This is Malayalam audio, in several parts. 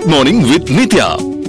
mid morning with Nithya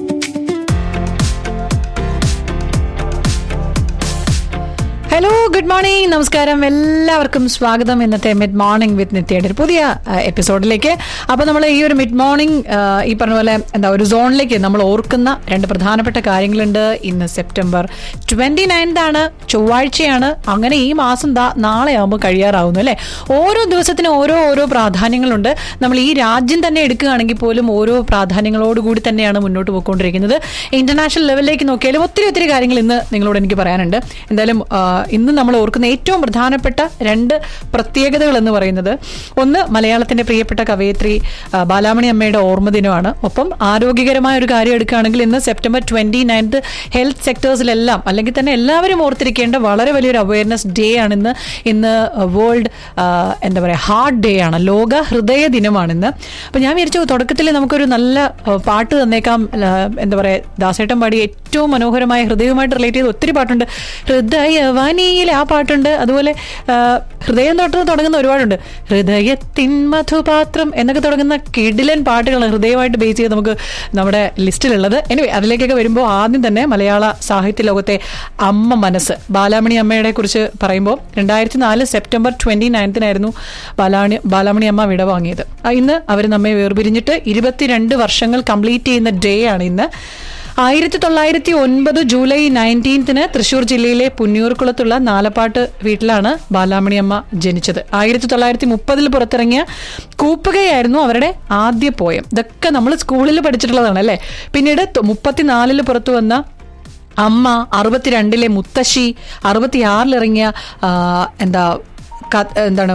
hello good morning നമസ്കാരം എല്ലാവർക്കും സ്വാഗതം ഇന്നത്തെ മിഡ് മോർണിംഗ് വിത്ത് നിത്യയുടെ ഒരു പുതിയ അഹ്, എപ്പിസോഡിലേക്ക് അപ്പോൾ നമ്മൾ ഈ ഒരു മിഡ് മോർണിംഗ് അഹ്, ഈ പറഞ്ഞ പോലെ എന്താ ഒരു സോണിലേക്ക് നമ്മൾ ഓർക്കുന്ന രണ്ട് പ്രധാനപ്പെട്ട കാര്യങ്ങളുണ്ട് ഇന്ന് സെപ്റ്റംബർ ട്വന്റി നയൻത് ആണ് ചൊവ്വാഴ്ചയാണ് അങ്ങനെ ഈ മാസം ദാ നാളെ ആകുമ്പോൾ കഴിയാറാവുന്നു അല്ലേ ഓരോ ദിവസത്തിനും ഓരോ ഓരോ പ്രാധാന്യങ്ങളുണ്ട് നമ്മൾ ഈ രാജ്യം തന്നെ എടുക്കുകയാണെങ്കിൽ പോലും ഓരോ പ്രാധാന്യങ്ങളോടുകൂടി തന്നെയാണ് മുന്നോട്ട് പോയിക്കൊണ്ടിരിക്കുന്നത് ഇന്റർനാഷണൽ ലെവലിലേക്ക് നോക്കിയാലും ഒത്തിരി ഒത്തിരി കാര്യങ്ങൾ ഇന്ന് നിങ്ങളോട് എനിക്ക് പറയാനുണ്ട് എന്തായാലും ആ, ഇന്ന് നമ്മൾ ഓർക്കുന്ന ഏറ്റവും പ്രധാനപ്പെട്ട രണ്ട് പ്രത്യേകതകൾ എന്ന് പറയുന്നത് ഒന്ന് മലയാളത്തിന്റെ പ്രിയപ്പെട്ട കവയിത്രി ആ, ബാലാമണി അമ്മയുടെ ഓർമ്മ ദിനമാണ് ഒപ്പം ആരോഗ്യകരമായ ഒരു കാര്യം എടുക്കുകയാണെങ്കിൽ ഇന്ന് സെപ്റ്റംബർ ട്വന്റി നയൻത് ഹെൽത്ത് സെക്ടേഴ്സിലെല്ലാം അല്ലെങ്കിൽ തന്നെ എല്ലാവരും ഓർത്തിരിക്കേണ്ട വളരെ വലിയൊരു അവയർനെസ് ഡേ ആണ് ഇന്ന് ഇന്ന് വേൾഡ് എന്താ പറയുക ഹാർട്ട് ഡേ ആണ് ലോക ഹൃദയ ദിനമാണ് ഇന്ന് അപ്പൊ ഞാൻ വിചാരിച്ചു തുടക്കത്തിൽ നമുക്കൊരു നല്ല ആ, പാട്ട് തന്നേക്കാം ആ, എന്താ പറയുക ദാസേട്ടൻ പാടി ഏറ്റവും മനോഹരമായ ഹൃദയവുമായിട്ട് റിലേറ്റ് ചെയ്ത് ഒത്തിരി പാട്ടുണ്ട് ഹൃദയവാനിയിലെ ആ പാട്ടുണ്ട് അതുപോലെ ആ, ഹൃദയം തൊട്ട് തുടങ്ങുന്ന ഒരുപാടുണ്ട് ഹൃദയത്തിൻ മധുപാത്രം എന്നൊക്കെ തുടങ്ങുന്ന കിടിലൻ പാട്ടുകൾ ഹൃദയമായിട്ട് ബേസ് ചെയ്ത് നമുക്ക് നമ്മുടെ ലിസ്റ്റിലുള്ളത് എനിവേ അതിലേക്കൊക്കെ വരുമ്പോൾ ആദ്യം തന്നെ മലയാള സാഹിത്യ ലോകത്തെ അമ്മ മനസ്സ് ബാലാമണി അമ്മയുടെ കുറിച്ച് പറയുമ്പോൾ രണ്ടായിരത്തി നാല് സെപ്റ്റംബർ ട്വന്റി നയൻത്തിനായിരുന്നു ബാലാമണി ബാലാമണി അമ്മ വിട വാങ്ങിയത് ആ, ഇന്ന് അവർ നമ്മെ വേർപിരിഞ്ഞിട്ട് ഇരുപത്തിരണ്ട് വർഷങ്ങൾ കംപ്ലീറ്റ് ചെയ്യുന്ന ഡേ ആണ് ഇന്ന് ആയിരത്തി തൊള്ളായിരത്തി ഒൻപത് ജൂലൈ നയൻറ്റീൻത്തിന് തൃശൂർ ജില്ലയിലെ പുന്നിയൂർക്കുളത്തുള്ള നാലപ്പാട്ട് വീട്ടിലാണ് ബാലാമണിയമ്മ ജനിച്ചത് ആയിരത്തി തൊള്ളായിരത്തി മുപ്പതിൽ പുറത്തിറങ്ങിയ കൂപ്പുകയായിരുന്നു അവരുടെ ആദ്യ പോയം ഇതൊക്കെ നമ്മൾ സ്കൂളിൽ പഠിച്ചിട്ടുള്ളതാണ് അല്ലേ പിന്നീട് തൊ- മുപ്പത്തിനാലില് പുറത്തു വന്ന അമ്മ അറുപത്തിരണ്ടിലെ മുത്തശ്ശി അറുപത്തിയാറിലിറങ്ങിയ ആ, എന്താ ക- എന്താണ്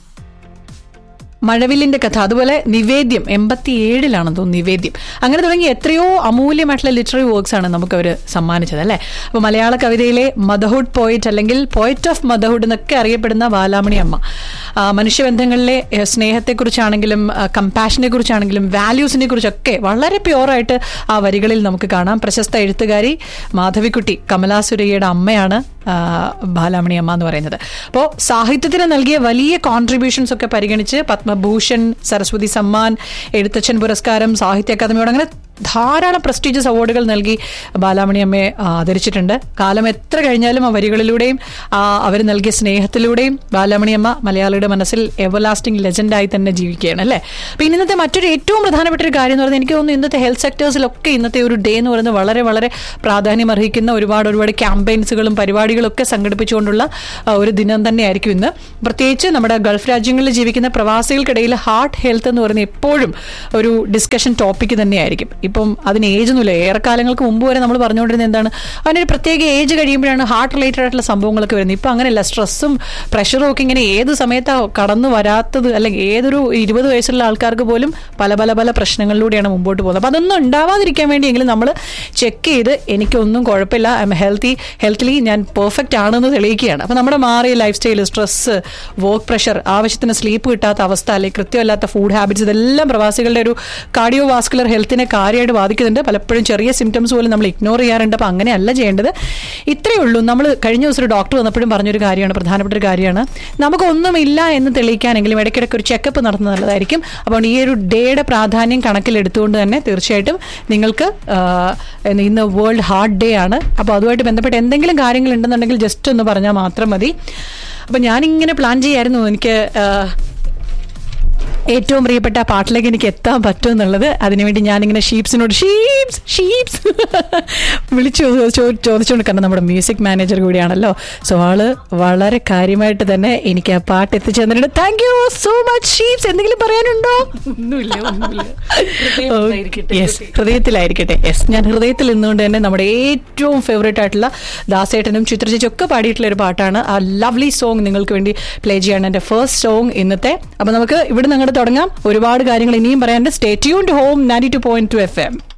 മഴവില്ലിന്റെ കഥ അതുപോലെ നിവേദ്യം എൺപത്തി ഏഴിലാണെന്ന് തോന്നുന്നു നിവേദ്യം അങ്ങനെ തുടങ്ങി എത്രയോ അമൂല്യമായിട്ടുള്ള ലിറ്റററി വർക്ക്സ് ആണ് നമുക്ക് അവർ സമ്മാനിച്ചത് അല്ലേ അപ്പോൾ മലയാള കവിതയിലെ മദർഹുഡ് പോയിറ്റ് അല്ലെങ്കിൽ പോയിറ്റ് ഓഫ് മദർഹുഡ് എന്നൊക്കെ അറിയപ്പെടുന്ന ബാലാമണി അമ്മ ആ, മനുഷ്യബന്ധങ്ങളിലെ ഏഹ്, സ്നേഹത്തെക്കുറിച്ചാണെങ്കിലും കമ്പാഷനെ കുറിച്ചാണെങ്കിലും വാല്യൂസിനെ കുറിച്ചൊക്കെ വളരെ പ്യുവറായിട്ട് ആ വരികളിൽ നമുക്ക് കാണാം പ്രശസ്ത എഴുത്തുകാരി മാധവിക്കുട്ടി കമലാസുരയ്യയുടെ അമ്മയാണ് ആ, ബാലാമണി അമ്മ എന്ന് പറയുന്നത് അപ്പോൾ സാഹിത്യത്തിന് നൽകിയ വലിയ കോൺട്രിബ്യൂഷൻസ് ഒക്കെ പരിഗണിച്ച് പത്മഭൂഷൺ സരസ്വതി സമ്മാൻ എഴുത്തച്ഛൻ പുരസ്കാരം സാഹിത്യ അക്കാദമിയോട് അങ്ങനെ ധാരാളം പ്രസ്റ്റീജിയസ് അവാർഡുകൾ നൽകി ബാലാമണി അമ്മയെ ആ, ആദരിച്ചിട്ടുണ്ട് കാലം എത്ര കഴിഞ്ഞാലും ആ വരികളിലൂടെയും അവർ നൽകിയ സ്നേഹത്തിലൂടെയും ബാലാമണി അമ്മ മലയാളിയുടെ മനസ്സിൽ എവർലാസ്റ്റിംഗ് ലെജൻഡായി തന്നെ ജീവിക്കുകയാണ് അല്ലേ പിന്നെ ഇന്നത്തെ മറ്റൊരു ഏറ്റവും പ്രധാനപ്പെട്ട ഒരു കാര്യം എന്ന് പറയുന്നത് എനിക്ക് തോന്നുന്നു ഇന്നത്തെ ഹെൽത്ത് സെക്ടേഴ്സിലൊക്കെ ഇന്നത്തെ ഒരു ഡേ എന്ന് പറയുന്നത് വളരെ വളരെ പ്രാധാന്യം അർഹിക്കുന്ന ഒരുപാട് ഒരുപാട് ക്യാമ്പയിൻസുകളും പരിപാടികളും ഒക്കെ സംഘടിപ്പിച്ചുകൊണ്ടുള്ള ആ, ഒരു ദിനം തന്നെയായിരിക്കും ഇന്ന് പ്രത്യേകിച്ച് നമ്മുടെ ഗൾഫ് രാജ്യങ്ങളിൽ ജീവിക്കുന്ന പ്രവാസികൾക്കിടയിൽ ഹാർട്ട് ഹെൽത്ത് എന്ന് പറയുന്നത് എപ്പോഴും ഒരു ഡിസ്കഷൻ ടോപ്പിക് തന്നെയായിരിക്കും ഇപ്പം അതിന് ഏജ് ഒന്നുമില്ല ഏറെക്കാലങ്ങൾക്ക് മുമ്പ് വരെ നമ്മൾ പറഞ്ഞുകൊണ്ടിരുന്നത് എന്താണ് അതിനൊരു പ്രത്യേക ഏജ് കഴിയുമ്പോഴാണ് ഹാർട്ട് റിലേറ്റഡ് ആയിട്ടുള്ള സംഭവങ്ങളൊക്കെ വരുന്നത് ഇപ്പം അങ്ങനെയല്ല സ്ട്രെസ്സും പ്രഷറും ഒക്കെ ഇങ്ങനെ ഏത് സമയത്താണ് കടന്നു വരാത്തത് അല്ലെങ്കിൽ ഏതൊരു ഇരുപത് വയസ്സുള്ള ആൾക്കാർക്ക് പോലും പല പല പല പ്രശ്നങ്ങളിലൂടെയാണ് മുമ്പോട്ട് പോകുന്നത് അപ്പം അതൊന്നും ഉണ്ടാവാതിരിക്കാൻ വേണ്ടിയെങ്കിലും നമ്മൾ ചെക്ക് ചെയ്ത് എനിക്കൊന്നും കുഴപ്പമില്ല ഐ എം ഹെൽത്തി ഹെൽത്തിലി ഞാൻ പെർഫെക്റ്റ് ആണെന്ന് തെളിയിക്കുകയാണ് അപ്പം നമ്മുടെ മാറിയ life style stress work pressure ആവശ്യത്തിന് സ്ലീപ്പ് കിട്ടാത്ത അവസ്ഥ അല്ലെങ്കിൽ കൃത്യമല്ലാത്ത ഫുഡ് ഹാബിറ്റ്സ് ഇതെല്ലാം പ്രവാസികളുടെ ഒരു കാർഡിയോ വാസ്കുലർ ഹെൽത്തിനെ കാര്യമായിട്ട് ബാധിക്കുന്നുണ്ട് പലപ്പോഴും ചെറിയ സിംറ്റംസ് പോലും നമ്മൾ ഇഗ്നോർ ചെയ്യാറുണ്ട് അപ്പം അങ്ങനെയല്ല ചെയ്യേണ്ടത് ഇത്രയേ ഉള്ളൂ നമ്മൾ കഴിഞ്ഞ ദിവസം ഒരു ഡോക്ടർ വന്നപ്പോഴും പറഞ്ഞൊരു കാര്യമാണ് പ്രധാനപ്പെട്ട ഒരു കാര്യമാണ് നമുക്കൊന്നുമില്ല എന്ന് തെളിയിക്കാനെങ്കിലും ഇടയ്ക്കിടയ്ക്ക് ഒരു ചെക്കപ്പ് നടത്തുന്നത് നല്ലതായിരിക്കും അപ്പോൾ ഈ ഒരു ഡേയുടെ പ്രാധാന്യം കണക്കിലെടുത്തുകൊണ്ട് തന്നെ തീർച്ചയായിട്ടും നിങ്ങൾക്ക് ആ, ഇന്ന് വേൾഡ് ഹാർട്ട് ഡേ ആണ് അപ്പോൾ അതുമായിട്ട് ബന്ധപ്പെട്ട് എന്തെങ്കിലും കാര്യങ്ങൾ ഉണ്ടെന്നുണ്ടെങ്കിൽ ജസ്റ്റ് ഒന്ന് പറഞ്ഞാൽ മാത്രം മതി അപ്പോൾ ഞാനിങ്ങനെ പ്ലാൻ ചെയ്യായിരുന്നു എനിക്ക് ആ, ഏറ്റവും പ്രിയപ്പെട്ട ആ പാട്ടിലേക്ക് എനിക്ക് എത്താൻ പറ്റും എന്നുള്ളത് അതിനുവേണ്ടി ഞാനിങ്ങനെ ഷീപ്സിനോട് ഷീപ്സ് ഷീപ്സ് വിളിച്ചു ചോ- ചോദിച്ചുകൊണ്ട് കാരണം നമ്മുടെ മ്യൂസിക് മാനേജർ കൂടിയാണല്ലോ സോ ആള് വളരെ കാര്യമായിട്ട് തന്നെ എനിക്ക് ആ പാട്ട് എത്തിച്ചു തന്നിട്ടുണ്ട് താങ്ക് യു സോ മച്ച് ഷീപ്സ് എന്തെങ്കിലും പറയാനുണ്ടോ ഒന്നുമില്ല ഒന്നുമില്ല യെസ് ഹൃദയത്തിലായിരിക്കട്ടെ യെസ് ഞാൻ ഹൃദയത്തിൽ നിന്നുകൊണ്ട് തന്നെ നമ്മുടെ ഏറ്റവും ഫേവറേറ്റ് ആയിട്ടുള്ള ദാസേട്ടനും ചിത്രചേച്ചി ഒക്കെ പാടിയിട്ടുള്ള ഒരു പാട്ടാണ് ആ ലവ്ലി സോങ് നിങ്ങൾക്ക് വേണ്ടി പ്ലേ ചെയ്യാണ് എൻ്റെ ഫസ്റ്റ് സോങ് ഇന്നത്തെ അപ്പൊ നമുക്ക് ഇവിടെ നിന്ന് അങ്ങോട്ട് തുടങ്ങാം ഒരുപാട് കാര്യങ്ങൾ ഇനിയും പറയാനുണ്ട് stay tune to home ninety two point two F M